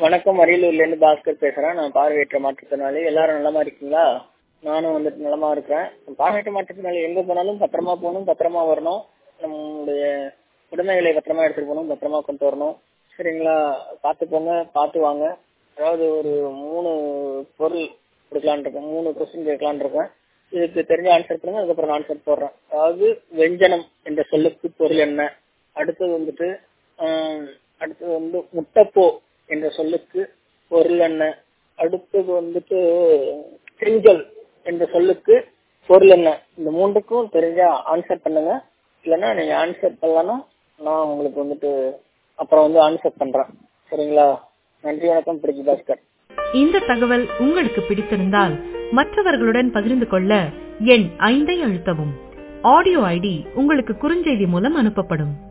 வணக்கம் அரியலூர்ல இருந்து பாஸ்கர் பேசுறேன் நான் பார்வையற்ற மாற்றுத்திறனாளி எல்லாரும் நலமா இருக்கீங்களா நானும் வந்துட்டு நலமா இருக்கிறேன் பார்வையற்ற மாற்றுத்திறனாளி எங்க போனாலும் பத்திரமா போகணும் பத்திரமா வரணும் நம்மளுடைய உடைமைகளை பத்திரமா எடுத்துட்டு போகணும் பத்திரமா கொண்டு வரணும் சரிங்களா பார்த்து போங்க பார்த்து வாங்க அதாவது ஒரு மூணு பொருள் கொடுக்கலான் இருக்கேன் மூணு கொஸ்டின் கேட்கலான் இருக்கேன் இதுக்கு தெரிஞ்ச ஆன்சர் பண்ணுங்க அதுக்கப்புறம் ஆன்சர் போடுறேன் அதாவது வெஞ்சனம் என்ற சொல்லுக்கு பொருள் என்ன அடுத்தது வந்துட்டு ஆஹ், அடுத்தது வந்து முட்டப்போ என்ற சொல்லுக்கு பொருள் என்ன அடுத்தது வந்துட்டு திங்கள் என்ற சொல்லுக்கு பொருள் என்ன இந்த மூன்றுக்கும் தெரிஞ்ச ஆன்சர் பண்ணுங்க இல்லைன்னா நீங்க ஆன்சர் பண்ணலன்னா நான் உங்களுக்கு வந்துட்டு அப்புறம் வந்து ஆன்சர் பண்றேன் சரிங்களா நன்றி வணக்கம் பிடிச்சி பாஸ்கர் இந்த தகவல் உங்களுக்கு பிடித்திருந்தால் மற்றவர்களுடன் பகிர்ந்து கொள்ள எண் ஐந்தை அழுத்தவும் ஆடியோ ஐடி உங்களுக்கு குறுஞ்செய்தி மூலம் அனுப்பப்படும்